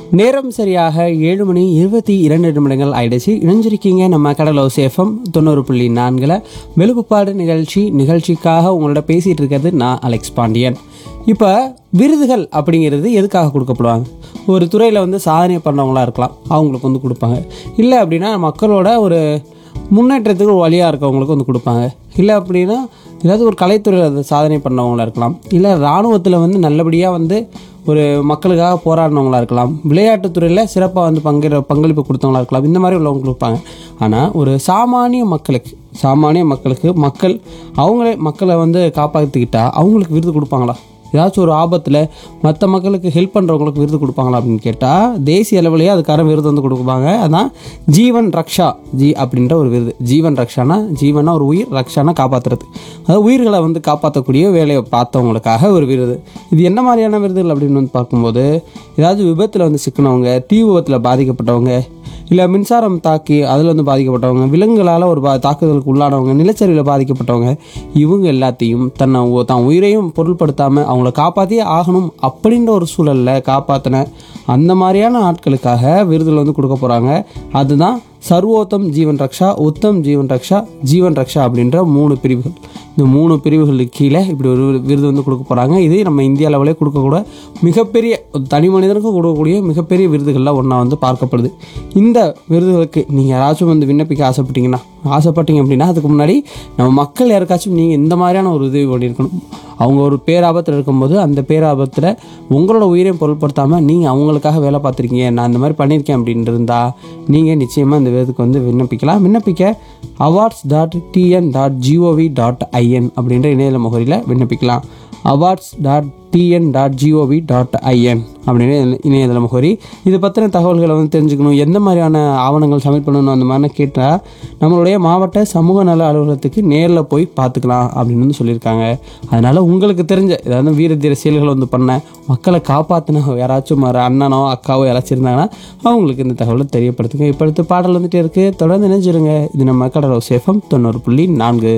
நேரம் சரியாக ஏழு மணி இருபத்தி இரண்டு நிமிடங்கள் ஆயிடுச்சு இணைஞ்சிருக்கீங்க நம்ம கடலோ சேஃபம் தொண்ணூறு புள்ளி நான்கில் வெளுப்புப்பாடு நிகழ்ச்சி நிகழ்ச்சிக்காக உங்களோட பேசிகிட்டு இருக்கிறது நான் அலெக்ஸ் பாண்டியன் இப்போ விருதுகள் அப்படிங்கிறது எதுக்காக கொடுக்கப்படுவாங்க ஒரு துறையில் வந்து சாதனை பண்ணவங்களா இருக்கலாம் அவங்களுக்கு வந்து கொடுப்பாங்க இல்லை அப்படின்னா மக்களோட ஒரு முன்னேற்றத்துக்கு ஒரு வழியாக இருக்கவங்களுக்கு வந்து கொடுப்பாங்க இல்லை அப்படின்னா ஏதாவது ஒரு கலைத்துறையில் அது சாதனை பண்ணவங்களா இருக்கலாம் இல்லை இராணுவத்தில் வந்து நல்லபடியாக வந்து ஒரு மக்களுக்காக போராடினவங்களா இருக்கலாம் விளையாட்டுத்துறையில் சிறப்பாக வந்து பங்கிற பங்களிப்பு கொடுத்தவங்களா இருக்கலாம் இந்த மாதிரி உள்ளவங்க கொடுப்பாங்க ஆனால் ஒரு சாமானிய மக்களுக்கு சாமானிய மக்களுக்கு மக்கள் அவங்களே மக்களை வந்து காப்பாற்றிக்கிட்டா அவங்களுக்கு விருது கொடுப்பாங்களா ஏதாச்சும் ஒரு ஆபத்தில் மற்ற மக்களுக்கு ஹெல்ப் பண்ணுறவங்களுக்கு விருது கொடுப்பாங்களா அப்படின்னு கேட்டால் தேசிய அளவிலேயே அதுக்கான விருது வந்து கொடுப்பாங்க அதான் ஜீவன் ரக்ஷா ஜி அப்படின்ற ஒரு விருது ஜீவன் ரக்ஷானா ஜீவனா ஒரு உயிர் ரக்ஷானா காப்பாற்றுறது அதாவது உயிர்களை வந்து காப்பாற்றக்கூடிய வேலையை பார்த்தவங்களுக்காக ஒரு விருது இது என்ன மாதிரியான விருதுகள் அப்படின்னு வந்து பார்க்கும்போது ஏதாவது விபத்தில் வந்து சிக்கினவங்க தீ விபத்தில் பாதிக்கப்பட்டவங்க இல்லை மின்சாரம் தாக்கி அதில் வந்து பாதிக்கப்பட்டவங்க விலங்குகளால் ஒரு பா தாக்குதலுக்கு உள்ளானவங்க நிலச்சரிவில் பாதிக்கப்பட்டவங்க இவங்க எல்லாத்தையும் தன்னை உ- தான் உயிரையும் பொருள்படுத்தாமல் அவங்கள காப்பாற்றியே ஆகணும் அப்படின்ற ஒரு சூழலில் காப்பாற்றின அந்த மாதிரியான ஆட்களுக்காக விருதுகள் வந்து கொடுக்க போகிறாங்க அதுதான் சர்வோத்தம் ஜீவன் ரக்ஷா உத்தம் ஜீவன் ரக்ஷா ஜீவன் ரக்ஷா அப்படின்ற மூணு பிரிவுகள் இந்த மூணு பிரிவுகளுக்கு கீழே இப்படி ஒரு விருது வந்து கொடுக்க போகிறாங்க இது நம்ம இந்திய அளவிலே கொடுக்கக்கூட மிகப்பெரிய ஒரு தனி மனிதனுக்கும் கொடுக்கக்கூடிய மிகப்பெரிய விருதுகளில் ஒன்றா வந்து பார்க்கப்படுது இந்த விருதுகளுக்கு நீங்கள் யாராச்சும் வந்து விண்ணப்பிக்க ஆசைப்பட்டீங்கன்னா ஆசைப்பட்டீங்க அப்படின்னா அதுக்கு முன்னாடி நம்ம மக்கள் யாருக்காச்சும் நீங்கள் இந்த மாதிரியான ஒரு உதவி பண்ணியிருக்கணும் அவங்க ஒரு பேராபத்தில் இருக்கும்போது அந்த பேராபத்தில் உங்களோட உயிரையும் பொருட்படுத்தாமல் நீங்கள் அவங்களுக்காக வேலை பார்த்துருக்கீங்க நான் இந்த மாதிரி பண்ணியிருக்கேன் அப்படின்னு இருந்தால் நீங்கள் நிச்சயமாக இந்த விருதுக்கு வந்து விண்ணப்பிக்கலாம் விண்ணப்பிக்க awards dot TN dot GOV dot IN அப்படின்ற இணையதள முகவரியில் விண்ணப்பிக்கலாம் awards dot TN dot GOV dot IN அப்படின்னு இணையதள முகவரி இது பற்றின தகவல்களை வந்து தெரிஞ்சுக்கணும் எந்த மாதிரியான ஆவணங்கள் சப்மிட் பண்ணணும் அந்த மாதிரி கேட்டால் நம்மளுடைய மாவட்ட சமூக நல அலுவலகத்துக்கு நேரில் போய் பார்த்துக்கலாம் அப்படின்னு வந்து சொல்லியிருக்காங்க அதனால் உங்களுக்கு தெரிஞ்ச ஏதாவது வீர தீர செயல்களை வந்து பண்ண மக்களை காப்பாற்றின யாராச்சும் ஒரு அண்ணனோ அக்காவோ யாராச்சும் இருந்தாங்கன்னா அவங்களுக்கு இந்த தகவலை தெரியப்படுத்துங்க இப்போ அடுத்து பாடல் வந்துட்டே இருக்குது தொடர்ந்து நினைச்சிருங்க இது நம்ம கடலோ சேஃபம் தொண்ணூறு புள்ளி நான்கு